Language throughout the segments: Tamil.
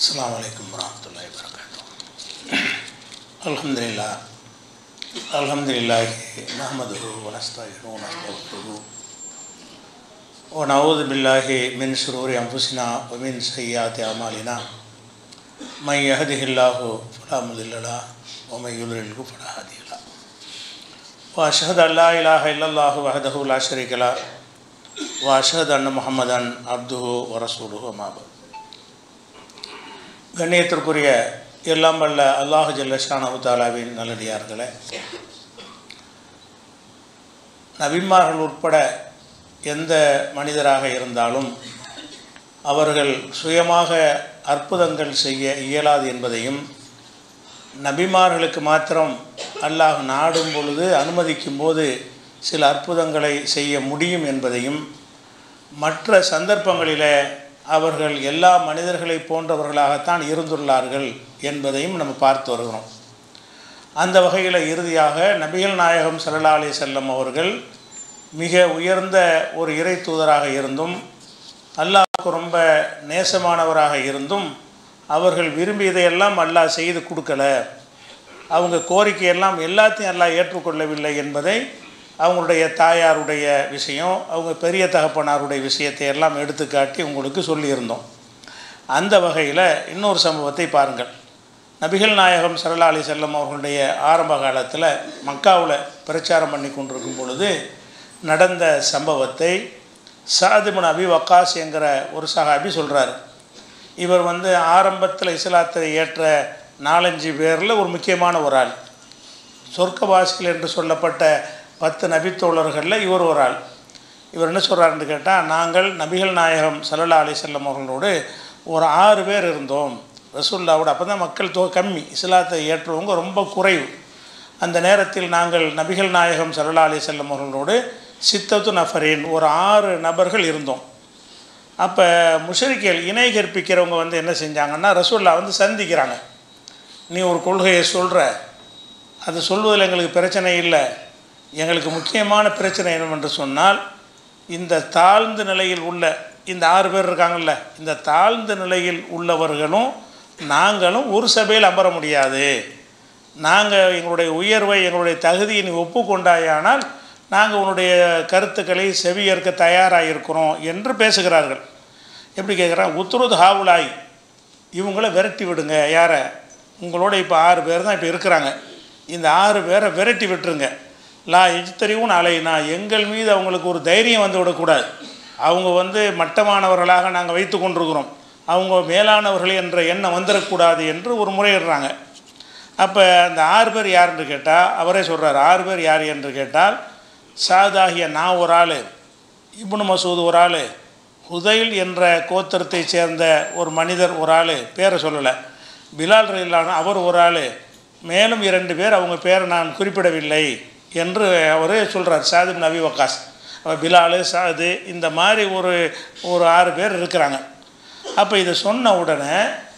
السلام عليكم ورحمة الله وبركاته الحمد لله الحمد لله نحمده ونستعينه ونستغفره ونعوذ بالله من شرور أنفسنا ومن سيئات أعمالنا من يهده الله فلا مضل له ومن يضلله فلا هادي له وأشهد أن لا إله إلا الله وحده لا شريك له وأشهد أن محمدا عبده ورسوله وما بعد கண்ணியத்திற்குரிய எல்லாம் வல்ல அல்லாஹு ஜல்லஷானு தாலாவின் நல்லடியார்களே நபிமார்கள் உட்பட எந்த மனிதராக இருந்தாலும் அவர்கள் சுயமாக அற்புதங்கள் செய்ய இயலாது என்பதையும் நபிமார்களுக்கு மாத்திரம் அல்லாஹ் நாடும் பொழுது அனுமதிக்கும் போது சில அற்புதங்களை செய்ய முடியும் என்பதையும் மற்ற சந்தர்ப்பங்களில் அவர்கள் எல்லா மனிதர்களை போன்றவர்களாகத்தான் இருந்துள்ளார்கள் என்பதையும் நம்ம பார்த்து வருகிறோம் அந்த வகையில் இறுதியாக நபிகள் நாயகம் சல்லா அலி செல்லம் அவர்கள் மிக உயர்ந்த ஒரு இறை தூதராக இருந்தும் அல்லாஹ்வுக்கு ரொம்ப நேசமானவராக இருந்தும் அவர்கள் விரும்பியதையெல்லாம் அல்லாஹ் செய்து கொடுக்கல அவங்க கோரிக்கையெல்லாம் எல்லாத்தையும் அல்லாஹ் ஏற்றுக்கொள்ளவில்லை என்பதை அவங்களுடைய தாயாருடைய விஷயம் அவங்க பெரிய தகப்பனாருடைய விஷயத்தை எல்லாம் எடுத்துக்காட்டி உங்களுக்கு சொல்லியிருந்தோம் அந்த வகையில் இன்னொரு சம்பவத்தை பாருங்கள் நபிகள் நாயகம் சரலா அலி செல்லம் அவர்களுடைய ஆரம்ப காலத்தில் மக்காவில் பிரச்சாரம் பண்ணி கொண்டிருக்கும் பொழுது நடந்த சம்பவத்தை சாதிபன் அபி வக்காஸ் என்கிற ஒரு சகாபி சொல்கிறார் இவர் வந்து ஆரம்பத்தில் இஸ்லாத்தை ஏற்ற நாலஞ்சு பேரில் ஒரு முக்கியமான ஒரு ஆள் சொர்க்கவாசிகள் என்று சொல்லப்பட்ட பத்து நபித்தோழர்களில் இவர் ஒரு ஆள் இவர் என்ன சொல்கிறாருன்னு கேட்டால் நாங்கள் நபிகள் நாயகம் சல்லல்லா அலி செல்லம் அவர்களோடு ஒரு ஆறு பேர் இருந்தோம் ரசூல்லாவோட அப்போ தான் மக்கள் தொகை கம்மி இஸ்லாத்தை ஏற்றுவவங்க ரொம்ப குறைவு அந்த நேரத்தில் நாங்கள் நபிகள் நாயகம் சல்லல்லா அலி செல்லம் அவர்களோடு சித்தத்து நஃபரின் ஒரு ஆறு நபர்கள் இருந்தோம் அப்போ முஷரிக்கல் இணை கற்பிக்கிறவங்க வந்து என்ன செஞ்சாங்கன்னா ரசூல்லா வந்து சந்திக்கிறாங்க நீ ஒரு கொள்கையை சொல்கிற அது சொல்வதில் எங்களுக்கு பிரச்சனை இல்லை எங்களுக்கு முக்கியமான பிரச்சனை என்னவென்று சொன்னால் இந்த தாழ்ந்த நிலையில் உள்ள இந்த ஆறு பேர் இருக்காங்கல்ல இந்த தாழ்ந்த நிலையில் உள்ளவர்களும் நாங்களும் ஒரு சபையில் அமர முடியாது நாங்கள் எங்களுடைய உயர்வை எங்களுடைய தகுதியை நீ ஒப்புக்கொண்டாயானால் நாங்கள் உன்னுடைய கருத்துக்களை செவியேற்க தயாராக இருக்கிறோம் என்று பேசுகிறார்கள் எப்படி கேட்குறாங்க உத்துருது ஹாவுலாய் இவங்கள விரட்டி விடுங்க யாரை உங்களோட இப்போ ஆறு பேர் தான் இப்போ இருக்கிறாங்க இந்த ஆறு பேரை விரட்டி விட்டுருங்க லா இஜ்தறிவும் அலைனா எங்கள் மீது அவங்களுக்கு ஒரு தைரியம் வந்து விடக்கூடாது அவங்க வந்து மட்டமானவர்களாக நாங்கள் வைத்து கொண்டிருக்கிறோம் அவங்க மேலானவர்கள் என்ற எண்ணம் வந்துடக்கூடாது என்று ஒரு முறையிடுறாங்க அப்போ அந்த ஆறு பேர் யாருன்னு கேட்டால் அவரே சொல்கிறார் ஆறு பேர் யார் என்று கேட்டால் சாதாகிய நான் ஒரு ஆள் இப்னு மசூத் ஒரு ஆள் ஹுதைல் என்ற கோத்திரத்தை சேர்ந்த ஒரு மனிதர் ஒரு ஆள் பேரை சொல்லலை பிலால் ரயிலான அவர் ஒரு ஆள் மேலும் இரண்டு பேர் அவங்க பேரை நான் குறிப்பிடவில்லை என்று அவர் சொல்கிறார் சாதிப் நபி வக்காஸ் பிலாலு சாது இந்த மாதிரி ஒரு ஒரு ஆறு பேர் இருக்கிறாங்க அப்போ இதை சொன்ன உடனே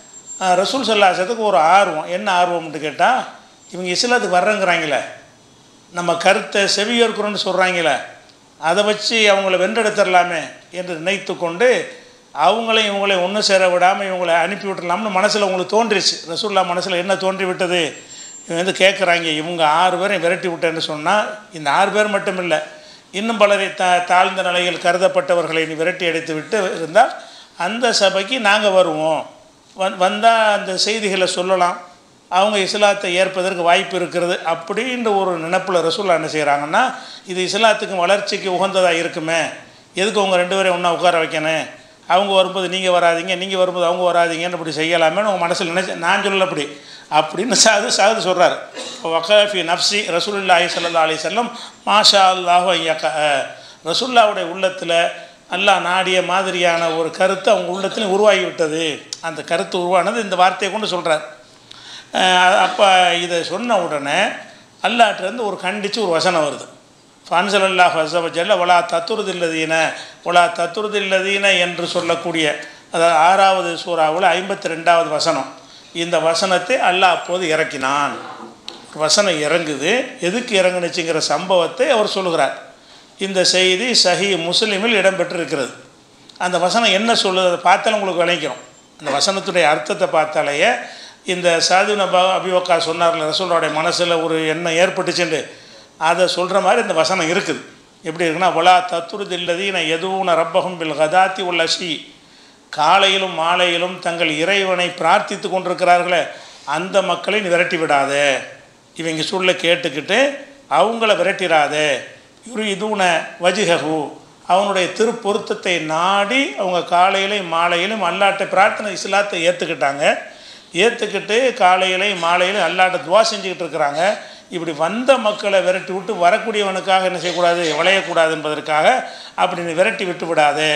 ரசூல் சல்லாசத்துக்கு ஒரு ஆர்வம் என்ன ஆர்வம்னு கேட்டால் இவங்க இஸ்லாத்துக்கு வர்றேங்கிறாங்களே நம்ம கருத்தை செவியேற்கிறோன்னு சொல்கிறாங்களே அதை வச்சு அவங்கள வென்றெடுத்துடலாமே என்று நினைத்து கொண்டு அவங்களையும் இவங்களையும் ஒன்று சேர விடாமல் இவங்களை அனுப்பி விட்டுடலாம்னு மனசில் உங்களுக்கு தோன்றிச்சு ரசூல்லா மனசில் என்ன தோன்றி விட்டது இவங்க வந்து கேட்குறாங்க இவங்க ஆறு பேரையும் விரட்டி விட்டேன்னு சொன்னால் இந்த ஆறு பேர் மட்டும் இல்லை இன்னும் பலரை த தாழ்ந்த நிலையில் கருதப்பட்டவர்களை நீ விரட்டி அடித்து விட்டு இருந்தால் அந்த சபைக்கு நாங்கள் வருவோம் வந் வந்தால் அந்த செய்திகளை சொல்லலாம் அவங்க இஸ்லாத்தை ஏற்பதற்கு வாய்ப்பு இருக்கிறது அப்படின்ற ஒரு நினப்பில் ரசூல்லா என்ன செய்கிறாங்கன்னா இது இஸ்லாத்துக்கு வளர்ச்சிக்கு உகந்ததாக இருக்குமே எதுக்கு அவங்க ரெண்டு பேரையும் ஒன்றா உட்கார வைக்கணும் அவங்க வரும்போது நீங்கள் வராதிங்க நீங்கள் வரும்போது அவங்க வராதிங்கன்னு இப்படி செய்யலாமேன்னு உங்கள் மனசில் நினச்சி நான் சொல்லல அப்படி அப்படின்னு சாது சாது சொல்கிறார் வகாஃபி நப்சி ரசூல்லாஹி சல்லா அலி செல்லம் மாஷா அல்லாஹ் ஐயக்க ரசுல்லாவுடைய உள்ளத்தில் அல்லாஹ் நாடிய மாதிரியான ஒரு கருத்து அவங்க உள்ளத்துலையும் உருவாகி விட்டது அந்த கருத்து உருவானது இந்த வார்த்தையை கொண்டு சொல்கிறார் அப்போ இதை சொன்ன உடனே அல்லாட்டிலேருந்து ஒரு கண்டித்து ஒரு வசனம் வருது ஃபான்சல் அல்லாஹ் ஹசபஜல்ல ஒலா தத்துருதில்லதீன ஒலா தத்துருதில்லதீன என்று சொல்லக்கூடிய அதாவது ஆறாவது சூறாவில் ஐம்பத்தி ரெண்டாவது வசனம் இந்த வசனத்தை அல்லாஹ் அப்போது இறக்கினான் வசனம் இறங்குது எதுக்கு இறங்குனுச்சுங்கிற சம்பவத்தை அவர் சொல்கிறார் இந்த செய்தி சஹி முஸ்லீமில் இடம்பெற்றிருக்கிறது அந்த வசனம் என்ன சொல்லுது அதை பார்த்தாலும் உங்களுக்கு விளைக்கிறோம் அந்த வசனத்துடைய அர்த்தத்தை பார்த்தாலேயே இந்த சாதுன பா அபிவக்கா சொன்னார்ல ரசூலோடைய மனசில் ஒரு எண்ணம் ஏற்பட்டுச்சுண்டு அதை சொல்கிற மாதிரி இந்த வசனம் இருக்குது எப்படி இருக்குன்னா ஒலா தத்துருது இல்லதீன எதுவும் ரப்பகம் பில் கதாத்தி உள்ள ஷி காலையிலும் மாலையிலும் தங்கள் இறைவனை பிரார்த்தித்து கொண்டிருக்கிறார்களே அந்த மக்களை நீ விரட்டி விடாதே இவங்க சொல்ல கேட்டுக்கிட்டு அவங்கள விரட்டிடாதே இரு இதுன வஜிககு அவனுடைய திருப்பொருத்தத்தை நாடி அவங்க காலையிலையும் மாலையிலும் அல்லாட்ட பிரார்த்தனை இஸ்லாத்தை ஏற்றுக்கிட்டாங்க ஏற்றுக்கிட்டு காலையிலையும் மாலையிலும் அல்லாட்ட துவா செஞ்சுக்கிட்டு இருக்கிறாங்க இப்படி வந்த மக்களை விரட்டி விட்டு வரக்கூடியவனுக்காக என்ன செய்யக்கூடாது விளையக்கூடாது என்பதற்காக அப்படி நீ விரட்டி விட்டு விடாதே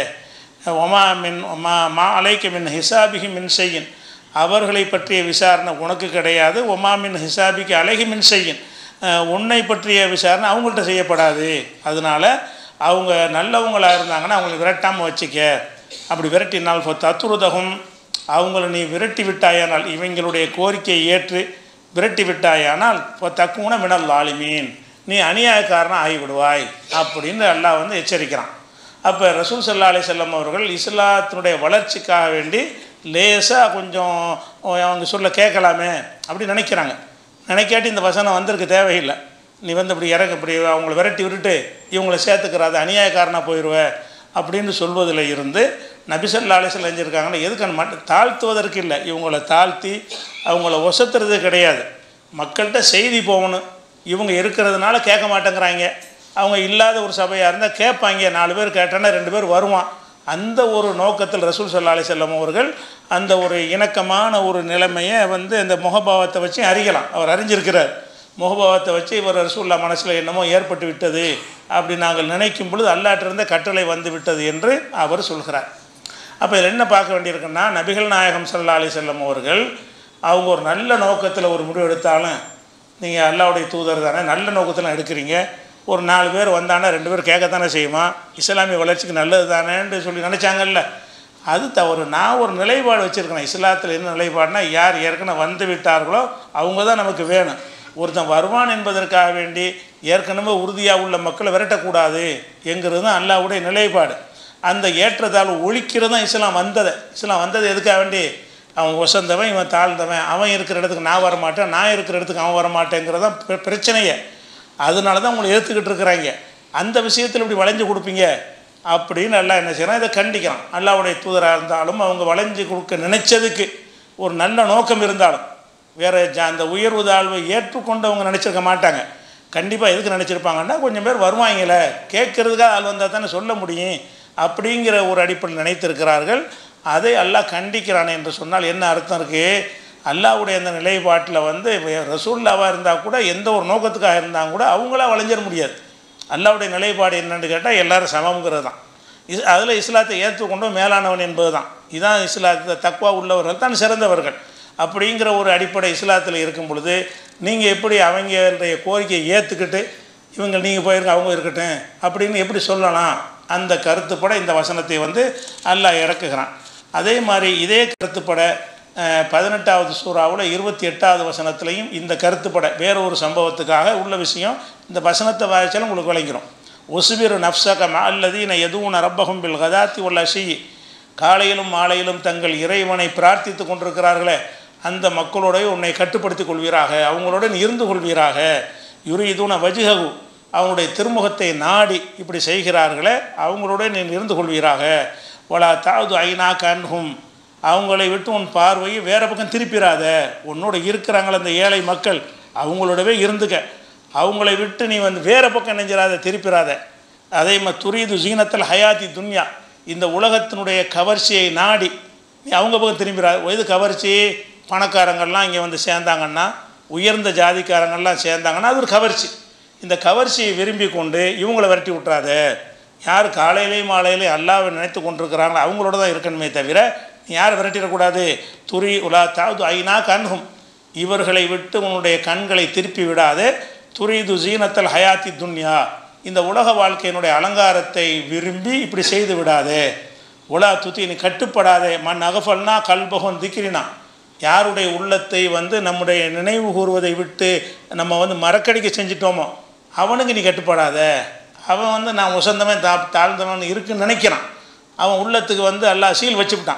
ஒமா மின் ஒமா மா அலைக்க மின் ஹிசாபிகி மின் செய்யின் அவர்களை பற்றிய விசாரணை உனக்கு கிடையாது ஒமா மின் ஹிசாபிக்கு அழகி மின் செய்யின் அஹ் உன்னை பற்றிய விசாரணை அவங்கள்ட்ட செய்யப்படாது அதனால் அவங்க நல்லவங்களாக இருந்தாங்கன்னா அவங்களை விரட்டாமல் வச்சுக்க அப்படி விரட்டினால் இப்போ தத்துருதகம் அவங்கள நீ விரட்டி விட்டாயானால் இவங்களுடைய கோரிக்கையை ஏற்று விரட்டி விட்டாயானால் இப்போ தக்குன மினல் லாலிமீன் நீ அநியாயக்காரனாக ஆகிவிடுவாய் அப்படின்னு அல்லாஹ் வந்து எச்சரிக்கிறான் அப்போ ரசூல் சல்லா அலி செல்லம் அவர்கள் இஸ்லாத்தினுடைய வளர்ச்சிக்காக வேண்டி லேசாக கொஞ்சம் அவங்க சொல்ல கேட்கலாமே அப்படி நினைக்கிறாங்க நினைக்காட்டி இந்த வசனம் வந்திருக்கு தேவையில்லை நீ வந்து இப்படி இறங்க இப்படி அவங்கள விரட்டி விட்டுட்டு இவங்கள சேர்த்துக்கிறாது அநியாயக்காரனாக போயிடுவ அப்படின்னு சொல்வதில் இருந்து நபிசல்லா அலிசல் செஞ்சுருக்காங்கன்னா எதுக்கு மட்டும் தாழ்த்துவதற்கு இல்லை இவங்கள தாழ்த்தி அவங்கள ஒசத்துறது கிடையாது மக்கள்கிட்ட செய்தி போகணும் இவங்க இருக்கிறதுனால கேட்க மாட்டேங்கிறாங்க அவங்க இல்லாத ஒரு சபையாக இருந்தால் கேட்பாங்க நாலு பேர் கேட்டோன்னா ரெண்டு பேர் வருவான் அந்த ஒரு நோக்கத்தில் ரசூல் சல்லா அலி செல்லம் அவர்கள் அந்த ஒரு இணக்கமான ஒரு நிலைமையை வந்து அந்த முகபாவத்தை வச்சு அறியலாம் அவர் அறிஞ்சிருக்கிறார் முகபாவத்தை வச்சு இவர் ரசூல்லா மனசில் என்னமோ ஏற்பட்டு விட்டது அப்படி நாங்கள் நினைக்கும் பொழுது அல்லாட்டிருந்த கட்டளை வந்து விட்டது என்று அவர் சொல்கிறார் அப்போ இதில் என்ன பார்க்க வேண்டியிருக்குன்னா நபிகள் நாயகம் சல்லா அலி செல்லம் அவர்கள் அவங்க ஒரு நல்ல நோக்கத்தில் ஒரு முடிவு எடுத்தாலும் நீங்கள் அல்லாவுடைய தூதர் தானே நல்ல நோக்கத்தில் எடுக்கிறீங்க ஒரு நாலு பேர் வந்தானா ரெண்டு பேர் கேட்கத்தானே செய்யுமா இஸ்லாமிய வளர்ச்சிக்கு நல்லது தானேன்னு சொல்லி நினச்சாங்கல்ல அது தவறு நான் ஒரு நிலைப்பாடு வச்சுருக்கேன் இஸ்லாத்தில் என்ன நிலைப்பாடுனா யார் ஏற்கனவே வந்து விட்டார்களோ அவங்க தான் நமக்கு வேணும் ஒருத்தன் வருவான் என்பதற்காக வேண்டி ஏற்கனவே உறுதியாக உள்ள மக்களை விரட்டக்கூடாது என்கிறது தான் அல்லாவுடைய நிலைப்பாடு அந்த ஏற்றத்தாழ்வு ஒழிக்கிறது தான் இஸ்லாம் வந்ததை இஸ்லாம் வந்தது எதுக்காக வேண்டி அவன் ஒசந்தவன் இவன் தாழ்ந்தவன் அவன் இருக்கிற இடத்துக்கு நான் வரமாட்டேன் நான் இருக்கிற இடத்துக்கு அவன் வரமாட்டேங்கிறது தான் பிர- பிரச்சனையே அதனால தான் உங்களை ஏற்றுக்கிட்டு இருக்கிறாங்க அந்த விஷயத்தில் இப்படி வளைஞ்சு கொடுப்பீங்க அப்படின்னு எல்லாம் என்ன செய்யறான் இதை கண்டிக்கிறான் அல்லாவுடைய தூதராக இருந்தாலும் அவங்க வளைஞ்சு கொடுக்க நினைச்சதுக்கு ஒரு நல்ல நோக்கம் இருந்தாலும் வேற ஜா அந்த உயர்வு தாழ்வை ஏற்றுக்கொண்டவங்க நினச்சிருக்க மாட்டாங்க கண்டிப்பாக எதுக்கு நினச்சிருப்பாங்கன்னா கொஞ்சம் பேர் வருவாங்களே கேட்கறதுக்காக ஆள் வந்தால் தானே சொல்ல முடியும் அப்படிங்கிற ஒரு அடிப்படையில் நினைத்திருக்கிறார்கள் அதை அல்லாஹ் கண்டிக்கிறான் என்று சொன்னால் என்ன அர்த்தம் இருக்குது அல்லாஹ்வுடைய அந்த நிலைப்பாட்டில் வந்து ரசூல்லாவாக இருந்தால் கூட எந்த ஒரு நோக்கத்துக்காக இருந்தால் கூட அவங்களா வளைஞ்சிட முடியாது அல்லாஹ்வுடைய நிலைப்பாடு என்னன்னு கேட்டால் எல்லாரும் சமம்ங்கிறது தான் இஸ் அதில் இஸ்லாத்தை ஏற்றுக்கொண்டும் மேலானவன் என்பது தான் இதுதான் இஸ்லாத்தை தக்குவா உள்ளவர்கள் தான் சிறந்தவர்கள் அப்படிங்கிற ஒரு அடிப்படை இஸ்லாத்தில் இருக்கும் பொழுது நீங்கள் எப்படி அவங்களுடைய கோரிக்கையை ஏற்றுக்கிட்டு இவங்க நீங்கள் போயிருங்க அவங்க இருக்கட்டும் அப்படின்னு எப்படி சொல்லலாம் அந்த கருத்துப்பட இந்த வசனத்தை வந்து அல்லாஹ் இறக்குகிறான் அதே மாதிரி இதே கருத்துப்பட அஹ், பதினெட்டாவது சூறாவில் இருபத்தி எட்டாவது வசனத்துலையும் இந்த கருத்துப்பட வேற ஒரு சம்பவத்துக்காக உள்ள விஷயம் இந்த வசனத்தை வாய்ச்சாலும் உங்களுக்கு விளங்கிடும் ஒசுபிரு நப்சக அல்லதீன எதுவும் ரப்பகம் பில் கதாத்தி உள்ள ஷி காலையிலும் மாலையிலும் தங்கள் இறைவனை பிரார்த்தித்து கொண்டிருக்கிறார்களே அந்த மக்களோட உன்னை கட்டுப்படுத்திக் கொள்வீராக அவங்களுடன் இருந்து கொள்வீராக யுரி இதுன வஜிககு அவனுடைய திருமுகத்தை நாடி இப்படி செய்கிறார்களே அவங்களோட நீ இருந்து கொள்வீராக ஒலா தாவது ஐநா கன்ஹும் அவங்களை விட்டு உன் பார்வையை வேற பக்கம் திருப்பிடாத உன்னோட இருக்கிறாங்களே அந்த ஏழை மக்கள் அவங்களோடவே இருந்துக்க அவங்களை விட்டு நீ வந்து வேற பக்கம் நெஞ்சிடாத திருப்பிடாத அதே மாதிரி துரிது ஜீனத்தில் ஹயாத்தி துன்யா இந்த உலகத்தினுடைய கவர்ச்சியை நாடி நீ அவங்க பக்கம் திரும்பிடா எது கவர்ச்சி பணக்காரங்கள்லாம் இங்கே வந்து சேர்ந்தாங்கன்னா உயர்ந்த ஜாதிக்காரங்கள்லாம் சேர்ந்தாங்கன்னா அது ஒரு கவர்ச்சி இந்த கவர்ச்சியை விரும்பி கொண்டு இவங்கள விரட்டி விட்றாத யார் காலையிலையும் மாலையிலையும் அல்லாவை நினைத்து கொண்டிருக்கிறாங்களோ அவங்களோட தான் இருக்கணுமே தவிர நீ யாரை விரட்டிடக்கூடாது துரி உலா தாவது ஐநா கண்கும் இவர்களை விட்டு உன்னுடைய கண்களை திருப்பி விடாதே துரிது ஜீனத்தல் ஹயாத்தி துன்யா இந்த உலக வாழ்க்கையினுடைய அலங்காரத்தை விரும்பி இப்படி செய்து விடாதே உலா துத்தி நீ கட்டுப்படாதே மண் அகஃபல்னா கல்பகம் திக்கிரினா யாருடைய உள்ளத்தை வந்து நம்முடைய நினைவு கூறுவதை விட்டு நம்ம வந்து மறக்கடிக்க செஞ்சிட்டோமோ அவனுக்கு நீ கட்டுப்படாத அவன் வந்து நான் உசந்தவன் தா தாழ்ந்தவன் இருக்குன்னு நினைக்கிறான் அவன் உள்ளத்துக்கு வந்து எல்லாம் சீல் வச்சுவிட்டான்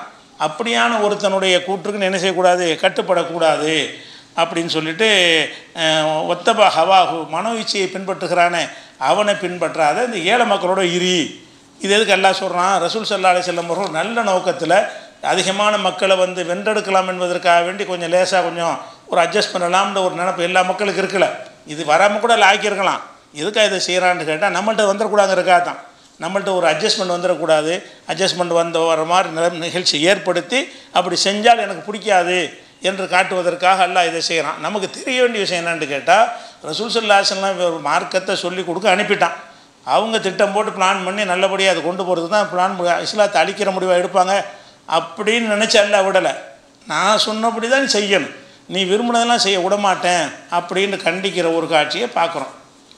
அப்படியான ஒருத்தனுடைய கூற்றுக்கு என்ன செய்யக்கூடாது கட்டுப்படக்கூடாது அப்படின்னு சொல்லிட்டு அஹ், ஒத்தபா ஹவாஹு மனோ இச்சையை பின்பற்றுகிறானே அவனை பின்பற்றாத இந்த ஏழை மக்களோட இரி இது எதுக்கு எல்லாம் சொல்கிறான் ரசூல் சல்லா அலி செல்லம் அவர்கள் நல்ல நோக்கத்தில் அதிகமான மக்களை வந்து வென்றெடுக்கலாம் என்பதற்காக வேண்டி கொஞ்சம் லேசாக கொஞ்சம் ஒரு அட்ஜஸ்ட் பண்ணலாம்ன்ற ஒரு நினப்பு எல்லா மக்களுக்கு இருக்குல்ல இது வராமல் கூட அதில் ஆக்கியிருக்கலாம் எதுக்காக இதை செய்கிறான்னு கேட்டால் நம்மள்ட்ட வந்துடக்கூடாங்கிறக்காக தான் நம்மள்ட்ட ஒரு அட்ஜஸ்ட்மெண்ட் வந்துடக்கூடாது அட்ஜஸ்ட்மெண்ட் வந்த வர மாதிரி நில- நிகழ்ச்சி ஏற்படுத்தி அப்படி செஞ்சால் எனக்கு பிடிக்காது என்று காட்டுவதற்காக அல்லாஹ் இதை செய்கிறான் நமக்கு தெரிய வேண்டிய விஷயம் என்னன்னு கேட்டால் ரசூல் சல்லாஹல்லாம் ஒரு மார்க்கத்தை சொல்லி கொடுக்க அனுப்பிட்டான் அவங்க திட்டம் போட்டு பிளான் பண்ணி நல்லபடியாக அதை கொண்டு போகிறது தான் பிளான் இஸ்லாத்தை அழிக்கிற முடிவாக எடுப்பாங்க அப்படின்னு நினச்சி அல்ல விடலை நான் சொன்னபடி தான் நீ செய்யணும் நீ விரும்பினதெல்லாம் செய்ய விட மாட்டேன் அப்படின்னு கண்டிக்கிற ஒரு காட்சியை பார்க்குறோம்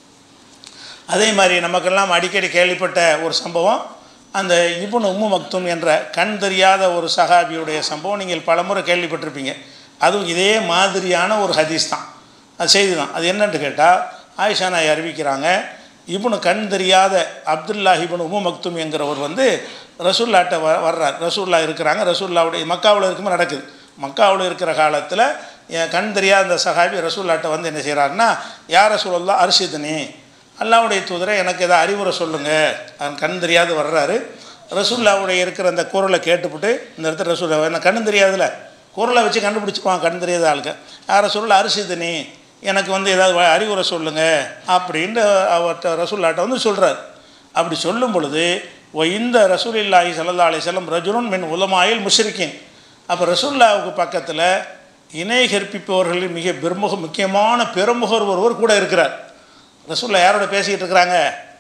அதே மாதிரி நமக்கெல்லாம் அடிக்கடி கேள்விப்பட்ட ஒரு சம்பவம் அந்த இப்னு உம்மு மக்தும் என்ற கண் தெரியாத ஒரு சஹாபியுடைய சம்பவம் நீங்கள் பலமுறை கேள்விப்பட்டிருப்பீங்க அதுவும் இதே மாதிரியான ஒரு ஹதீஸ் தான் அது செய்தி தான் அது என்னன்னு கேட்டால் ஆயிஷா நாய் அறிவிக்கிறாங்க இப்னு கண் தெரியாத அப்துல்லா இப்னு உம்மு மக்தும் என்கிறவர் வந்து ரசூல்லாட்ட வ வர்றார் ரசூல்லா இருக்கிறாங்க ரசூல்லாவுடைய மக்காவில் இருக்கும்போது நடக்குது மக்காவில் இருக்கிற காலத்தில் என் கண் தெரியாத அந்த சஹாபி ரசூல்லாட்ட வந்து என்ன செய்கிறாருன்னா யார் ரசூலல்லா அரிசிதனி அல்லாவுடைய தூதரை எனக்கு ஏதாவது அறிவுரை சொல்லுங்கள் அவன் கண் தெரியாது வர்றாரு ரசூல்லாவுடைய இருக்கிற அந்த குரலை கேட்டுவிட்டு இந்த இடத்துல ரசூல்லா என்ன கண்ணு தெரியாதுல்ல குரலை வச்சு கண்டுபிடிச்சிக்குவான் கண் தெரியாத ஆளுங்க யாரை சொல்ல அரிசிதனி எனக்கு வந்து ஏதாவது வ- அறிவுரை சொல்லுங்கள் அப்படின்ட்டு அவர்கிட்ட ரசூல்லாட்ட வந்து சொல்கிறார் அப்படி சொல்லும் பொழுது ஓ இந்த ரசூலில்லாஹி ஸல்லல்லாஹு அலைஹி வஸல்லம் ரஜுலுன் மின் உலமாயில் முஷ்ரிக்கின் அப்போ ரசூல்லாவுக்கு பக்கத்தில் இணை கற்பிப்பவர்களில் மிக பெருமுக முக்கியமான பெருமுகர் ஒருவர் கூட இருக்கிறார் ரசூல்லா யாரோட பேசிக்கிட்டு இருக்கிறாங்க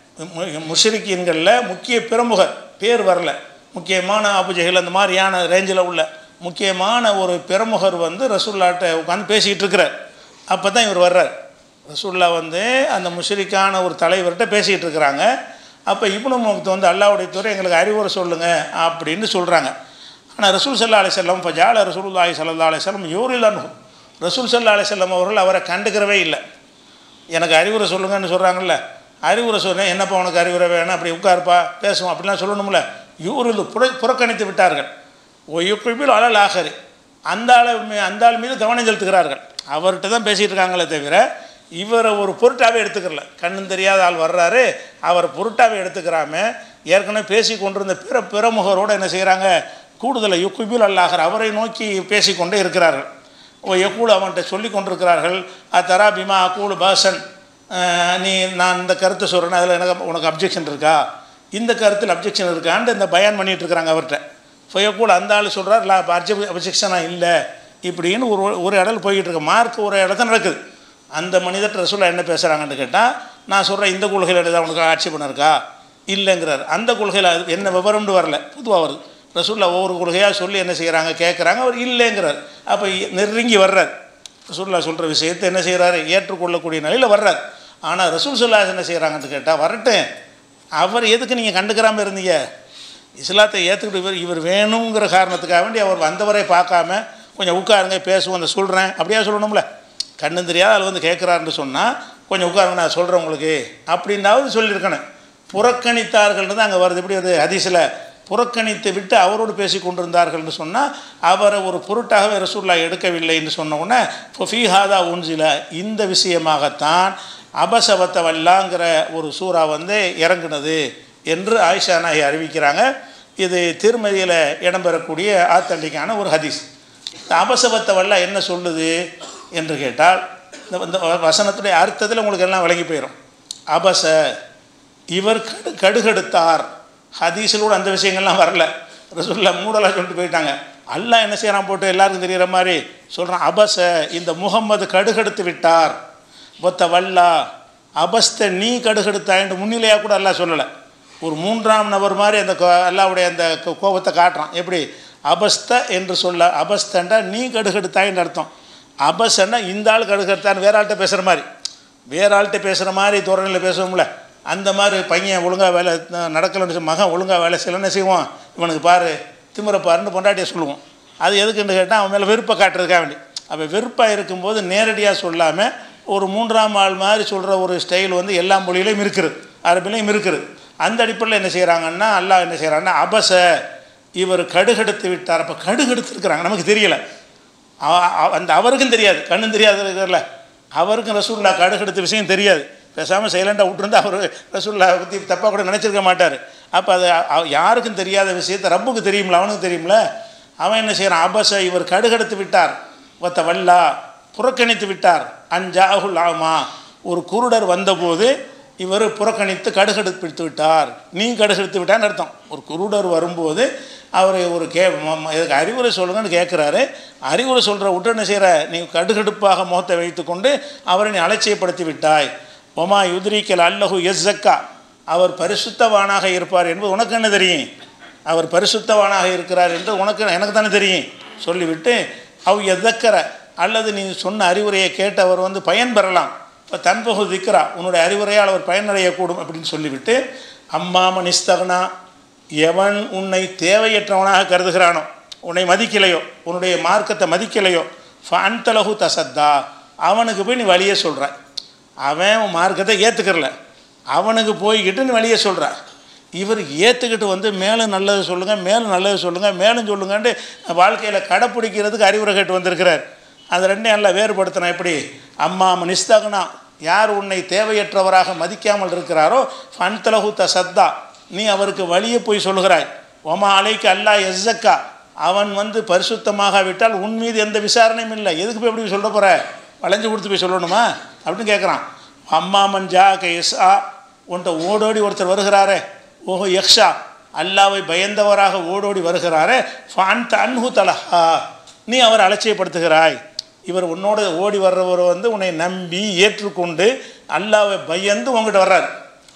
முஷரிக்கீன்களில் முக்கிய பிரமுகர் பேர் வரல முக்கியமான அபுஜெகல் அந்த மாதிரியான ரேஞ்சில் உள்ள முக்கியமான ஒரு பிரமுகர் வந்து ரசூல்லாட்ட உட்காந்து பேசிக்கிட்டு இருக்கிறார் அப்போ தான் இவர் வர்றார் ரசூல்லா வந்து அந்த முஷரிக்கான ஒரு தலைவர்கிட்ட பேசிக்கிட்டு இருக்கிறாங்க அப்போ இப்னு முகத்து வந்து அல்லாவுடைய துறை எங்களுக்கு அறிவுரை சொல்லுங்கள் அப்படின்னு சொல்கிறாங்க ஆனால் ரசூல் சல்லா அலிசல்லம் இப்போ ஜால ரசூலுல்லாஹி சல்லா அலிசல்லம் யூரில் அன்ஹு ரசூல் சல்லா அலிசல்லம் அவர்கள் அவரை கண்டுக்கிறவே இல்லை எனக்கு அறிவுரை சொல்லுங்கன்னு சொல்கிறாங்கல்ல அறிவுரை சொன்னேன் என்னப்பா உனக்கு அறிவுரை வேணும் அப்படி உட்காருப்பா பேசுவோம் அப்படிலாம் சொல்லணும்ல யூரில் புற புறக்கணித்து விட்டார்கள் ஓ யுப்பில் அலல் ஆகரி அந்த ஆளை மீ- அந்த ஆள் மீது கவனம் செலுத்துகிறார்கள் அவர்கிட்ட தான் பேசிகிட்டு இருக்காங்களே தவிர இவரை ஒரு பொருட்டாவே எடுத்துக்கிறல கண்ணும் தெரியாத ஆள் வர்றாரு அவர் பொருட்டாவே எடுத்துக்கிறாம ஏற்கனவே பேசி கொண்டிருந்த பிற பிறமுகரோடு என்ன செய்கிறாங்க கூடுதலை யுக்குபில் அல்லாஹர் அவரை நோக்கி பேசிக்கொண்டே இருக்கிறார்கள் ஓ எக்கூடு அவன்கிட்ட சொல்லி கொண்டிருக்கிறார்கள் அத்தரா பிமா அக்கூடு பாசன் அஹ், நீ நான் இந்த கருத்தை சொல்கிறேன் அதில் எனக்கு உனக்கு அப்ஜெக்ஷன் இருக்கா இந்த கருத்தில் அப்ஜெக்ஷன் இருக்கான்ட்டு இந்த பயான் பண்ணிட்டு இருக்கிறாங்க அவர்கிட்ட ஃபயக்கூட அந்த ஆள் சொல்கிறார் லா அப்ஜெக்ஷனாக இல்லை இப்படின்னு ஒரு ஒரு இடத்துல போய்கிட்டு இருக்கு மார்க் ஒரு இடத்துல நடக்குது அந்த மனிதர் ரசூலா என்ன பேசுகிறாங்கன்னு கேட்டால் நான் சொல்கிறேன் இந்த கொள்கையில் ஏதாவது உனக்கு ஆட்சேபணம் இருக்கா இல்லைங்கிறார் அந்த கொள்கையில் அது என்ன விவரம்னு வரல பொதுவாக வருது ரசூல்லா ஒவ்வொரு கொள்கையாக சொல்லி என்ன செய்கிறாங்க கேட்குறாங்க அவர் இல்லைங்கிறார் அப்போ நெருங்கி வர்றார் ரசூல்லா சொல்கிற விஷயத்தை என்ன செய்கிறாரு ஏற்றுக்கொள்ளக்கூடிய நிலையில் வர்றார் ஆனால் ரசூல் சொல்லா என்ன செய்கிறாங்கன்னு கேட்டால் வரட்டும் அவர் எதுக்கு நீங்கள் கண்டுக்கிறாம இருந்தீங்க இஸ்லாத்தை ஏற்றுக்கிட்டு இவர் இவர் வேணுங்கிற காரணத்துக்காக வேண்டி அவர் வந்தவரை பார்க்காம கொஞ்சம் உட்காருங்க பேசுவோம் அந்த சொல்கிறேன் அப்படியா சொல்லணும்ல கண்ணு தெரியாத ஆள் வந்து கேட்குறாருன்னு சொன்னால் கொஞ்சம் உட்காருங்க நான் சொல்கிறேன் உங்களுக்கு அப்படின்னாவது சொல்லியிருக்கணும் புறக்கணித்தார்கள்னு தான் அங்கே வருது எப்படி அது ஹதீஸில் புறக்கணித்து விட்டு அவரோடு பேசி கொண்டிருந்தார்கள்னு சொன்னால் அவரை ஒரு பொருட்டாகவே ரசூல்லா எடுக்கவில்லைன்னு சொன்ன உடனே ஃபீஹாதா உன்சில இந்த விஷயமாகத்தான் அபசவத்த வல்லாங்கிற ஒரு சூறா வந்து இறங்குனது என்று ஆயிஷா நாயகி அறிவிக்கிறாங்க இது திருமதியில் இடம்பெறக்கூடிய ஆத்தண்டிக்கான ஒரு ஹதீஸ் இந்த அபசவத்த வல்லா என்ன சொல்லுது என்று கேட்டால் இந்த இந்த வசனத்துடைய அர்த்தத்தில் உங்களுக்கு எல்லாம் விளங்கி போயிடும் அபச இவர் கடு கடுகெடுத்தார் ஹதீஸில் கூட அந்த விஷயங்கள்லாம் வரல ரசூல்லா மூடலாக சொல்லிட்டு போயிட்டாங்க அல்லாஹ் என்ன செய்கிறான் போட்டு எல்லாருக்கும் தெரிகிற மாதிரி சொல்கிறான் அபச இந்த முகம்மது கடுகெடுத்து விட்டார் பொத்த வல்லா அபஸ்த நீ கடுகெடுத்தாயின்னு முன்னிலையாக கூட அல்லாஹ் சொல்லலை ஒரு மூன்றாம் நபர் மாதிரி அந்த கோ- அல்லாவுடைய அந்த கோ- கோபத்தை காட்டுறான் எப்படி அபஸ்த என்று சொல்ல அபஸ்தண்டா நீ கடுகெடுத்தாயின்னு அர்த்தம் அபசன்னா இந்த ஆள் கடுகெடுத்தான்னு வேற ஆள்கிட்ட பேசுகிற மாதிரி வேற ஆள்கிட்ட பேசுகிற மாதிரி தோரணையில் பேசுவோம்ல அந்த மாதிரி பையன் ஒழுங்காக வேலை நடக்கலைன்னு சொல்லி மகன் ஒழுங்காக வேலை செய்யலைன்னு செய்வோம் இவனுக்கு பாரு திமிர பாருன்னு பொண்டாட்டியை சொல்லுவோம் அது எதுக்குன்னு கேட்டால் அவன் மேலே வெறுப்பை காட்டுறதுக்காக வேண்டி அப்போ வெறுப்பாக இருக்கும்போது நேரடியாக சொல்லாமல் ஒரு மூன்றாம் ஆள் மாதிரி சொல்கிற ஒரு ஸ்டைல் வந்து எல்லா மொழியிலையும் இருக்குது அரபிலையும் இருக்குது அந்த அடிப்படையில் என்ன செய்கிறாங்கன்னா அல்லாஹ் என்ன செய்கிறாங்கன்னா அபச இவர் கடுகெடுத்து விட்டார் அப்போ கடுகெடுத்துருக்குறாங்க நமக்கு தெரியலை அவ- அவ- அந்த அவருக்கும் தெரியாது கண்ணும் தெரியாது இருக்கிறல அவருக்கும் ரசூல்லா கடுகெடுத்த விஷயம் தெரியாது பேசாமல் சைலண்டாக விட்டுருந்தா அவர் ரசூல்லா பற்றி தப்பாக கூட நினச்சிருக்க மாட்டார் அப்போ அது அ- யாருக்கும் தெரியாத விஷயத்தை ரப்புக்கு தெரியும்ல அவனுக்கு தெரியும்ல அவன் என்ன செய்கிறான் அபச இவர் கடுகெடுத்து விட்டார் ஒத்த வல்லா புறக்கணித்து விட்டார் அஞ்சாகுல் ஆமா ஒரு குருடர் வந்தபோது இவர் புறக்கணித்து கடுகெடுத்து விட்டார் நீ கடுகெடுத்து விட்டான்னு அர்த்தம் ஒரு குருடர் வரும்போது அவர் ஒரு கே ம- ம- இதுக்கு அறிவுரை சொல்லுங்கன்னு கேட்குறாரு அறிவுரை சொல்கிற விட்டு என்ன செய்கிற நீ கடுகடுப்பாக முகத்தை வைத்துக்கொண்டு அவரை நீ அலட்சியப்படுத்தி விட்டாய் ஒமா யுத்ரிக்கல் அல்லஹு எஸ்ஸக்கா அவர் பரிசுத்தவானாக இருப்பார் என்பது உனக்கு என்ன தெரியும் அவர் பரிசுத்தவானாக இருக்கிறார் என்று உனக்கு எனக்கு தானே தெரியும் சொல்லிவிட்டு அவ் எதக்கற அல்லது நீ சொன்ன அறிவுரையை கேட்டு அவர் வந்து பயன் பெறலாம் இப்போ தன்பகு திக்ரா உன்னுடைய அறிவுரையால் அவர் பயனடையக்கூடும் அப்படின்னு சொல்லிவிட்டு அம்மாம நிஸ்தகனா எவன் உன்னை தேவையற்றவனாக கருதுகிறானோ உன்னை மதிக்கலையோ உன்னுடைய மார்க்கத்தை மதிக்கலையோ ஃபன்தலகு தசத்தா அவனுக்கு போய் நீ வழியே சொல்கிற அவன் உன் மார்க்கத்தை ஏற்றுக்கிறல அவனுக்கு போய்கிட்டு நீ வழியே சொல்கிற இவர் ஏற்றுக்கிட்டு வந்து மேலும் நல்லது சொல்லுங்கள் மேலும் நல்லது சொல்லுங்கள் மேலும் சொல்லுங்கன்ட்டு வாழ்க்கையில் கடைப்பிடிக்கிறதுக்கு அறிவுரை கேட்டு வந்திருக்கிறார் அது ரெண்டையும் நல்லா வேறுபடுத்தினா எப்படி அம்மா நிஸ்தகனா யார் உன்னை தேவையற்றவராக மதிக்காமல் இருக்கிறாரோ ஃபன்தலகு தசத்தா நீ அவருக்கு வழியே போய் சொல்லுகிறாய் ஒமா அலைக்கு அல்லா எஸ்ஸக்கா அவன் வந்து பரிசுத்தமாக விட்டால் உன் மீது எந்த விசாரணையும் இல்லை எதுக்கு போய் எப்படி சொல்ல போகிற வளைஞ்சு கொடுத்து போய் சொல்லணுமா அப்படின்னு கேட்குறான் அம்மாமன் ஜா கே எஸ் ஆ உன்ட்ட ஓடோடி ஒருத்தர் வருகிறாரே ஓஹோ யக்ஷா அல்லாவை பயந்தவராக ஓடோடி வருகிறாரே ஃபான் தன்ஹு தலஹா நீ அவர் அலட்சியப்படுத்துகிறாய் இவர் உன்னோட ஓடி வர்றவர் வந்து உன்னை நம்பி ஏற்றுக்கொண்டு அல்லாவை பயந்து உங்ககிட்ட வர்றார்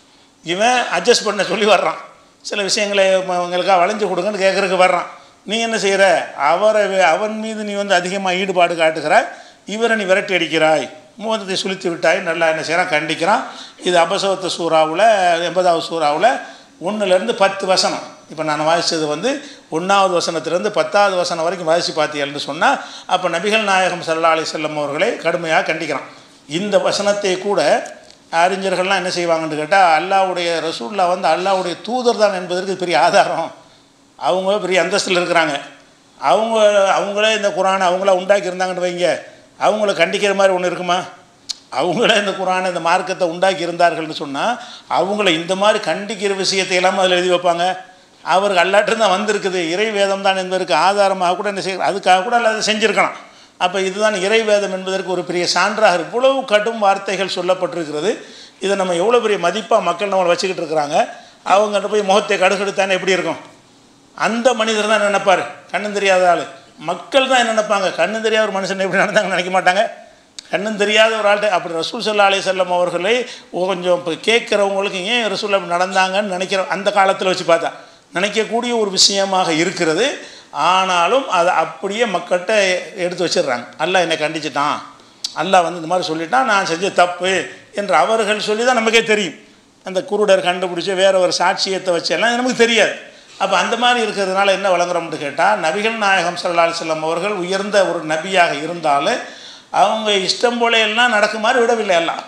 இவன் அட்ஜஸ்ட் பண்ண சொல்லி வர்றான் சில விஷயங்களை ம- உங்களுக்காக வளைஞ்சு கொடுங்கன்னு கேட்குறதுக்கு வர்றான் நீ என்ன செய்கிற அவரை வே- அவன் மீது நீ வந்து அதிகமாக ஈடுபாடு காட்டுகிறாய் இவரை நீ விரட்டி அடிக்கிறாய் மோதத்தை சுழித்து விட்டாய் நல்லா என்ன செய்கிறான் கண்டிக்கிறான் இது அபசவத்த சூறாவில் எண்பதாவது சூறாவில் ஒன்றுலேருந்து பத்து வசனம் இப்போ நான் வாசித்தது வந்து ஒன்றாவது வசனத்திலேருந்து பத்தாவது வசனம் வரைக்கும் வாசித்து பார்த்தீங்கன்னு சொன்னால் அப்போ நபிகள் நாயகம் சல்லா அலி செல்லம் அவர்களை கடுமையாக கண்டிக்கிறான் இந்த வசனத்தை கூட அறிஞர்கள்லாம் என்ன செய்வாங்கன்னு கேட்டால் அல்லாவுடைய ரசூல்லா வந்து அல்லாவுடைய தூதர் தான் என்பதற்கு இது பெரிய ஆதாரம் அவங்க பெரிய அந்தஸ்தில் இருக்கிறாங்க அவங்க அவங்களே இந்த குரானை அவங்கள உண்டாக்கி இருந்தாங்கன்னு வைங்க அவங்கள கண்டிக்கிற மாதிரி ஒன்று இருக்குமா அவங்களே இந்த குரானை இந்த மார்க்கத்தை உண்டாக்கி இருந்தார்கள்னு சொன்னால் அவங்கள இந்த மாதிரி கண்டிக்கிற விஷயத்தை எல்லாம் அதில் எழுதி வைப்பாங்க அவருக்கு அல்லாட்டு தான் வந்திருக்குது இறை வேதம் தான் என்பதற்கு ஆதாரமாக கூட என்ன செய்ய அதுக்காக கூட அல்ல அதை செஞ்சுருக்கலாம் அப்போ இதுதான் இறை வேதம் என்பதற்கு ஒரு பெரிய சான்றாக இவ்வளவு கடும் வார்த்தைகள் சொல்லப்பட்டிருக்கிறது இதை நம்ம எவ்வளோ பெரிய மதிப்பாக மக்கள் நம்மளை வச்சுக்கிட்டு இருக்கிறாங்க அவங்ககிட்ட போய் முகத்தை கடுகெடுத்தானே எப்படி இருக்கும் அந்த மனிதர் தான் நினைப்பார் கண்ணும் தெரியாத ஆள் மக்கள் தான் என்ன நினைப்பாங்க கண்ணும் தெரியாத ஒரு மனுஷன் எப்படி நடந்தாங்கன்னு நினைக்க மாட்டாங்க கண்ணும் தெரியாத ஒரு ஆள்கிட்ட அப்படி ரசூல் சல்லா அலி செல்லம் அவர்களை கொஞ்சம் இப்போ கேட்குறவங்களுக்கு ஏன் ரசூல் அப்படி நடந்தாங்கன்னு நினைக்கிற அந்த காலத்தில் வச்சு பார்த்தா நினைக்கக்கூடிய ஒரு விஷயமாக இருக்கிறது ஆனாலும் அதை அப்படியே மக்கள்கிட்ட எடுத்து வச்சிடுறாங்க அல்லாஹ் என்னை கண்டிச்சிட்டான் அல்லாஹ் வந்து இந்த மாதிரி சொல்லிட்டான் நான் செஞ்ச தப்பு என்று அவர்கள் சொல்லி தான் நமக்கே தெரியும் அந்த குருடர் கண்டுபிடிச்சி வேற ஒரு சாட்சியத்தை வச்சு எல்லாம் நமக்கு தெரியாது அப்போ அந்த மாதிரி இருக்கிறதுனால என்ன வழங்குறோம்னு கேட்டால் நபிகள் நாயகம் ஸல்லல்லாஹு அலைஹி வஸல்லம் அவர்கள் உயர்ந்த ஒரு நபியாக இருந்தாலும் அவங்க இஷ்டம் போல எல்லாம் நடக்குமாறு விடவில்லை எல்லாம்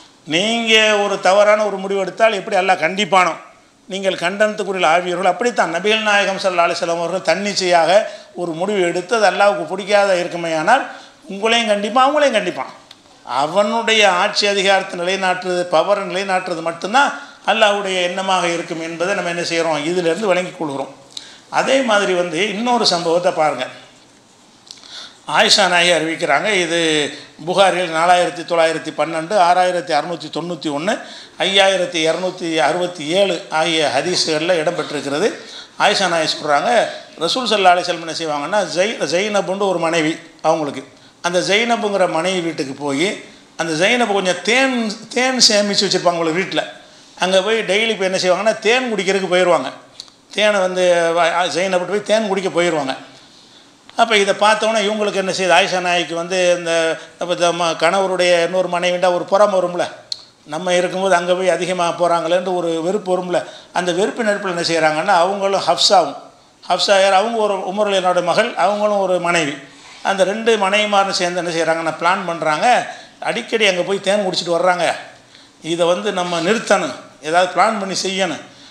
நீங்கள் ஒரு தவறான ஒரு முடிவு எடுத்தால் எப்படி எல்லாம் கண்டிப்பானோ நீங்கள் கண்டனத்துக்குரிய ஆவியர்கள் அப்படித்தான் நபிகள் நாயகம் ஸல்லல்லாஹு அலைஹி வஸல்லம் அவர்கள் தன்னிச்சையாக ஒரு முடிவு எடுத்து அது அல்லாவுக்கு பிடிக்காத இருக்குமேயானால் உங்களையும் கண்டிப்பான் அவங்களையும் கண்டிப்பான் அவனுடைய ஆட்சி அதிகாரத்தை நிலைநாட்டுறது பவரை நிலைநாட்டுறது மட்டும்தான் அல்லாஹ்வுடைய எண்ணமாக இருக்கும் என்பதை நம்ம என்ன செய்கிறோம் இதிலிருந்து விளங்கிக் கொள்கிறோம் அதே மாதிரி வந்து இன்னொரு சம்பவத்தை பாருங்கள் ஆயிஷா நாயகி அறிவிக்கிறாங்க இது புகாரில் நாலாயிரத்தி தொள்ளாயிரத்தி பன்னெண்டு ஆறாயிரத்தி அறநூற்றி தொண்ணூற்றி ஒன்று ஐயாயிரத்தி இரநூத்தி அறுபத்தி ஏழு ஆகிய ஹதீஸுகளில் இடம்பெற்றிருக்கிறது ஆயிஷா நாயகி சொல்கிறாங்க ரசூல் சல்லா அலிசல்லம் என்ன செய்வாங்கன்னா ஜெய் ஜெய்னபுன்னு ஒரு மனைவி அவங்களுக்கு அந்த ஜெய்னபுங்கிற மனைவி வீட்டுக்கு போய் அந்த ஜெய்னபு கொஞ்சம் தேன் தேன் சேமித்து வச்சுருப்பாங்க உங்களுக்கு வீட்டில் அங்கே போய் டெய்லி இப்போ என்ன செய்வாங்கன்னா தேன் குடிக்கிறதுக்கு போயிடுவாங்க தேனை வந்து ஜெயினப்பட்டு போய் தேன் குடிக்க போயிடுவாங்க அப்போ இதை பார்த்தோன்னே இவங்களுக்கு என்ன செய்யுது ஆயிஷா நாய்க்கு வந்து இந்த இப்போ இந்த ம- கணவருடைய இன்னொரு மனைவிண்டா ஒரு புறம் வரும்ல நம்ம இருக்கும்போது அங்கே போய் அதிகமாக போகிறாங்களேன்ட்டு ஒரு வெறுப்பு வரும்ல அந்த வெறுப்பு நெருப்பில் என்ன செய்கிறாங்கன்னா அவங்களும் ஹப்ஸாவும் ஹப்ஸா யார் அவங்க ஒரு உமருளியனோட மகள் அவங்களும் ஒரு மனைவி அந்த ரெண்டு மனைவிமாரும் சேர்ந்து என்ன செய்கிறாங்கன்னா பிளான் பண்ணுறாங்க அடிக்கடி அங்கே போய் தேன் குடிச்சிட்டு வர்றாங்க இதை வந்து நம்ம நிறுத்தணும் ஏதாவது பிளான் பண்ணி செய்யணும்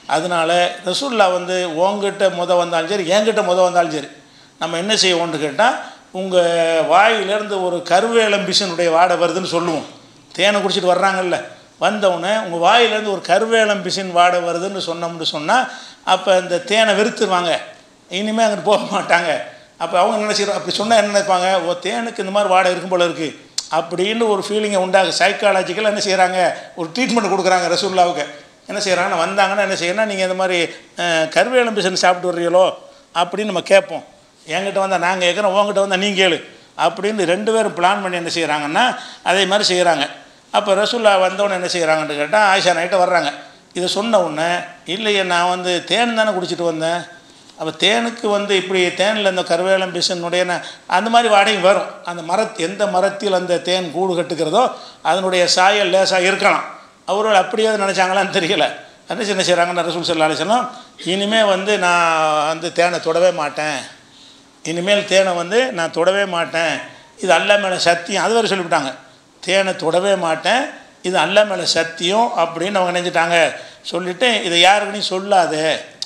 அதனால ரசூல்லா வந்து உங்ககிட்ட முத வந்தாலும் சரி என்கிட்ட முத வந்தாலும் சரி நம்ம என்ன செய்வோம்னு கேட்டால் உங்கள் வாயிலேருந்து ஒரு கருவேலம்பிசனுடைய வாடை வருதுன்னு சொல்லுவோம் தேனை குடிச்சிட்டு வர்றாங்கல்ல வந்தவுடனே உங்கள் வாயிலேருந்து ஒரு கருவேலம்பிசின் வாடை வருதுன்னு சொன்னோம்னு சொன்னால் அப்போ இந்த தேனை வெறுத்துருவாங்க இனிமேல் அங்கிட்டு போக மாட்டாங்க அப்போ அவங்க என்ன செய்யறோம் அப்படி சொன்னால் என்ன நினைப்பாங்க ஓ தேனுக்கு இந்த மாதிரி வாடை இருக்கும் போல இருக்குது அப்படின்னு ஒரு ஃபீலிங்கை உண்டாக சைக்காலஜிக்கலாக என்ன செய்கிறாங்க ஒரு ட்ரீட்மெண்ட் கொடுக்குறாங்க ரசூல்லாவுக்கு என்ன செய்கிறாங்கன்னா வந்தாங்கன்னா என்ன செய்யணும்னா நீங்கள் இந்த மாதிரி அஹ், கருவேலம்பிசன் சாப்பிட்டு வர்றீங்களோ அப்படின்னு நம்ம கேட்போம் என்கிட்ட வந்தால் நாங்கள் கேட்குறோம் உங்ககிட்ட வந்தால் நீ கேளு அப்படின்னு ரெண்டு பேரும் பிளான் பண்ணி என்ன செய்கிறாங்கன்னா அதே மாதிரி செய்கிறாங்க அப்போ ரசூல்லா வந்தவொடனே என்ன செய்கிறாங்கன்னு கேட்டால் ஆயிஷா நைட்டை வர்றாங்க இதை சொன்ன உடனே இல்லையே நான் வந்து தேன் தானே குடிச்சிட்டு வந்தேன் அப்போ தேனுக்கு வந்து இப்படி தேனில் இந்த கருவேலம் பிசனுடைய ந- அந்த மாதிரி வாடையும் வரும் அந்த மரத் எந்த மரத்தில் அந்த தேன் கூடு கட்டுக்கிறதோ அதனுடைய சாயல் லேசாக இருக்கலாம் அவர்கள் அப்படியே நினச்சாங்களான்னு தெரியல என்ன என்ன செய்கிறாங்கன்னு ரசூல் சல்லா அலிஸ்லாம் இனிமேல் வந்து நான் வந்து தேனை தொடவே மாட்டேன் இனிமேல் தேனை வந்து நான் தொடவே மாட்டேன் இது அல்ல மேலே சத்தியம் அது வரை சொல்லிவிட்டாங்க தேனை தொடவே மாட்டேன் இது அல்ல மேலே சத்தியம் அப்படின்னு அவங்க நினைச்சிட்டாங்க சொல்லிவிட்டு இதை யாருக்கு நீ சொல்லாத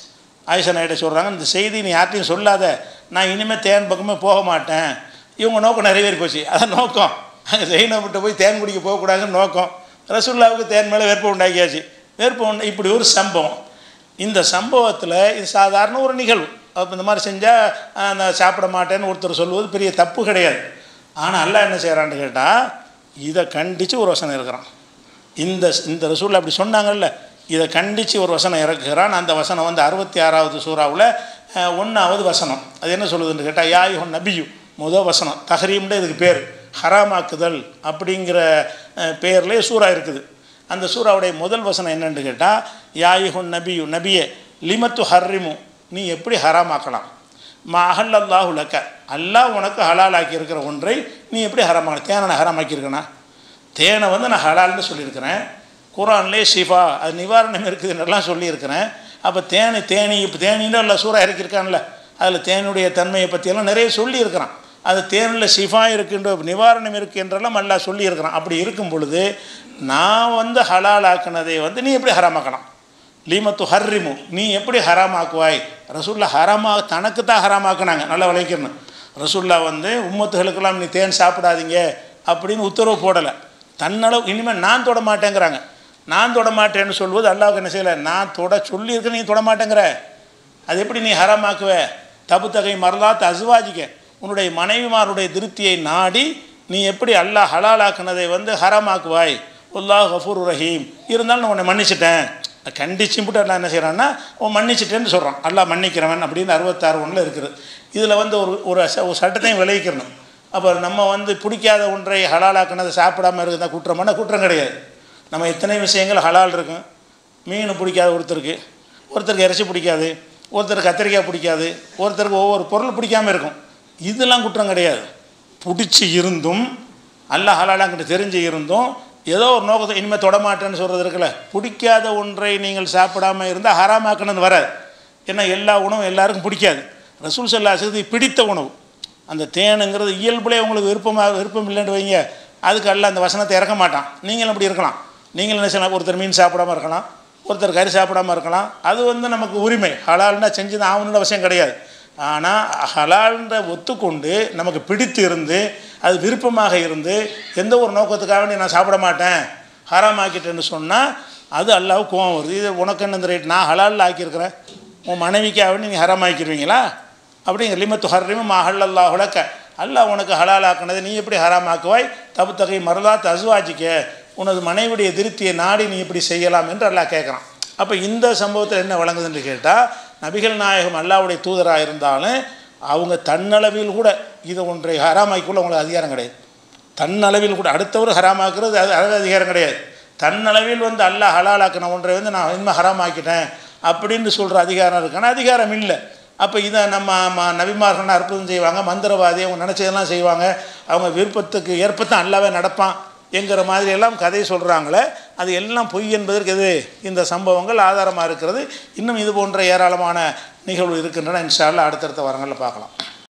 ஆயிஷா நாயிட்ட சொல்கிறாங்க இந்த செய்தி நீ யார்ட்டையும் சொல்லாத நான் இனிமேல் தேன் பக்கமே போக மாட்டேன் இவங்க நோக்கம் நிறைவேறி போச்சு அதான் நோக்கம் அங்கே ஜெயினப்பிட்ட போய் தேன் குடிக்க போகக்கூடாதுன்னு நோக்கம் ரசுல்லாவுக்கு தேன் மேலே வெறுப்பு உண்டாக்கியாச்சு வெறுப்பு உண்டா இப்படி ஒரு சம்பவம் இந்த சம்பவத்தில் இது சாதாரண ஒரு நிகழ்வு அப்போ இந்த மாதிரி செஞ்சால் நான் சாப்பிட மாட்டேன்னு ஒருத்தர் சொல்லுவது பெரிய தப்பு கிடையாது ஆனால் அல்லாஹ் என்ன செய்கிறான்னு கேட்டால் இதை கண்டித்து ஒரு வசனம் இருக்கிறான் இந்த இந்த ரசூல் அப்படி சொன்னாங்கல்ல இதை கண்டித்து ஒரு வசனம் இறக்குகிறான் அந்த வசனம் வந்து அறுபத்தி ஆறாவது சூறாவில் ஒன்றாவது வசனம் அது என்ன சொல்லுதுன்னு கேட்டால் யாயுஹன் நபியு முத வசனம் தஹரீம்னு இதுக்கு பேர் ஹராமாக்குதல் அப்படிங்கிற பேர்லேயே சூறா இருக்குது அந்த சூறாவுடைய முதல் வசனம் என்னன்னு கேட்டால் யாயுஹுன் நபியு நபியே லிமத்து ஹர்ரிமு நீ எப்படி ஹராமாக்கலாம் மா அஹல்லல்லாஹு லக்க அல்லாஹ் உனக்கு ஹலாலாக்கி இருக்கிற ஒன்றை நீ எப்படி ஹராமாக்கலாம் தேனை நான் ஹராமாக்கியிருக்கேனா தேனை வந்து நான் ஹலால்னு சொல்லியிருக்கிறேன் குரான்லேயே ஷிஃபா அது நிவாரணம் இருக்குதுன்னெல்லாம் சொல்லியிருக்கிறேன் அப்போ தேனி தேனி இப்போ தேனின்னு இல்லை சூறா இறக்கியிருக்கான்ல அதில் தேனுடைய தன்மையை பற்றியெல்லாம் நிறைய சொல்லியிருக்கிறான் அது தேனில் ஷிஃபா இருக்கின்ற நிவாரணம் இருக்கு என்றெல்லாம் அல்லாஹ் சொல்லியிருக்கிறான் அப்படி இருக்கும் பொழுது நான் வந்து ஹலால் ஆக்கினதை வந்து நீ எப்படி ஹராமாக்கலாம் லீமத்து ஹர்ரிமு நீ எப்படி ஹராமாக்குவாய் ரசூல்லா ஹராமா தனக்கு தான் ஹராமாக்குனாங்க நல்லா விளைக்கணும் ரசூல்லா வந்து உம்மத்துகளுக்கெல்லாம் நீ தேன் சாப்பிடாதீங்க அப்படின்னு உத்தரவு போடலை தன்னளவு இனிமேல் நான் தொட மாட்டேங்கிறாங்க நான் தொட மாட்டேன்னு சொல்வது அல்லாவுக்கு என்ன செய்யலை நான் தொட சொல்லியிருக்க நீ தொட மாட்டேங்கிற அது எப்படி நீ ஹராமாக்குவ தபு தகை மரலாத்து அசுவாஜிக்க உன்னுடைய மனைவிமாருடைய திருப்தியை நாடி நீ எப்படி அல்லாஹ் ஹலாலாக்குனதை வந்து ஹராமாக்குவாய் உல்லாஹ் கஃபூர் ரஹீம் இருந்தாலும் நான் உன்னை மன்னிச்சிட்டேன் கண்டிச்சும்பிட்டு எல்லாம் என்ன செய்கிறான்னா அவன் மன்னிச்சிட்டேன்னு சொல்கிறான் அல்லாஹ் மன்னிக்கிறவன் அப்படின்னு அறுபத்தாறு ஒன்றில் இருக்குது இதில் வந்து ஒரு ஒரு ச- ஒரு சட்டத்தையும் விளைவிக்கணும் அப்போ நம்ம வந்து பிடிக்காத ஒன்றை ஹலாலாக்குனதை சாப்பிடாம இருக்குதா குற்றமான குற்றம் கிடையாது நம்ம எத்தனை விஷயங்கள் ஹலால் இருக்கும் மீன் பிடிக்காத ஒருத்தருக்கு ஒருத்தருக்கு இறைச்சி பிடிக்காது ஒருத்தருக்கு கத்திரிக்காய் பிடிக்காது ஒருத்தருக்கு ஒவ்வொரு பொருள் பிடிக்காம இருக்கும் இதெல்லாம் குற்றம் கிடையாது பிடிச்சி இருந்தும் அல்ல ஹலாலாங்கிட்ட தெரிஞ்சு இருந்தும் ஏதோ ஒரு நோக்கத்தை இனிமேல் தொடமாட்டேன்னு சொல்கிறது இருக்குல்ல பிடிக்காத ஒன்றை நீங்கள் சாப்பிடாம இருந்தால் ஹராமாக்கணுன்னு வராது ஏன்னா எல்லா உணவும் எல்லாருக்கும் பிடிக்காது ரசூல் சல்லா செய்து பிடித்த உணவு அந்த தேனுங்கிறது இயல்புலே உங்களுக்கு விருப்பமாக விருப்பம் இல்லைன்னு வைங்க அதுக்கு அல்ல அந்த வசனத்தை இறக்க மாட்டான் நீங்களும் அப்படி இருக்கலாம் நீங்கள் என்ன செய்யலாம் ஒருத்தர் மீன் சாப்பிடாம இருக்கலாம் ஒருத்தர் கறி சாப்பிடாம இருக்கலாம் அது வந்து நமக்கு உரிமை ஹலால்னா செஞ்சு தான் ஆகணுன்ற அவசியம் கிடையாது ஆனால் ஹலால்ன்ற ஒத்துக்கொண்டு நமக்கு பிடித்து இருந்து அது விருப்பமாக இருந்து எந்த ஒரு நோக்கத்துக்காக வேண்டி நான் சாப்பிட மாட்டேன் ஹராமாக்கிட்டேன்னு சொன்னால் அது அல்லாஹ் கோவம் வருது இது உனக்கு என்ன இந்த ரேட் நான் ஹலாலில் ஆக்கியிருக்கிறேன் உன் மனைவிக்காக வேண்டி நீங்கள் ஹராமாக்கிடுவீங்களா அப்படிங்கிற லிமத்து ஹர்ரிமு மஹல்லல்லா உலக்க அல்லாஹ் உனக்கு ஹலாலாக்குனது நீ எப்படி ஹராமாக்குவாய் தப்பு தகை மருதாத்து அசுவாஜிக்க உனது மனைவியுடைய திருப்தியை நாடி நீ இப்படி செய்யலாம் என்று அல்லாஹ் கேட்குறான் அப்போ இந்த சம்பவத்தில் என்ன வழங்குதுன்னு கேட்டால் நபிகள் நாயகம் அல்லாவுடைய தூதராக இருந்தாலும் அவங்க தன்னளவில் கூட இதை ஒன்றை ஹராமாக்கிக்குள்ள உங்களுக்கு அதிகாரம் கிடையாது தன்னளவில் கூட அடுத்தவர் ஹராமாக்குறது அது அது அதிகாரம் கிடையாது தன்னளவில் வந்து அல்லாஹ் ஹலாலாக்கின ஒன்றை வந்து நான் இனிமேல் ஹராமாக்கிட்டேன் அப்படின்னு சொல்கிற அதிகாரம் இருக்கான அதிகாரம் இல்லை அப்போ இதை நம்ம ம- நபிமார்கள்னா அற்புதம் செய்வாங்க மந்திரவாதி அவங்க நினச்சதெல்லாம் செய்வாங்க அவங்க விருப்பத்துக்கு ஏற்பத்தான் அல்லாவே நடப்பான் என்கிற மாதிரி எல்லாம் கதை சொல்கிறாங்களே அது எல்லாம் பொய் என்பதற்கு எது இந்த சம்பவங்கள் ஆதாரமாக இருக்கிறது இன்னும் இது போன்ற ஏராளமான நிகழ்வு இருக்கின்றன இன்ஷா அல்லாஹ் அடுத்தடுத்த வாரங்களில் பார்க்கலாம்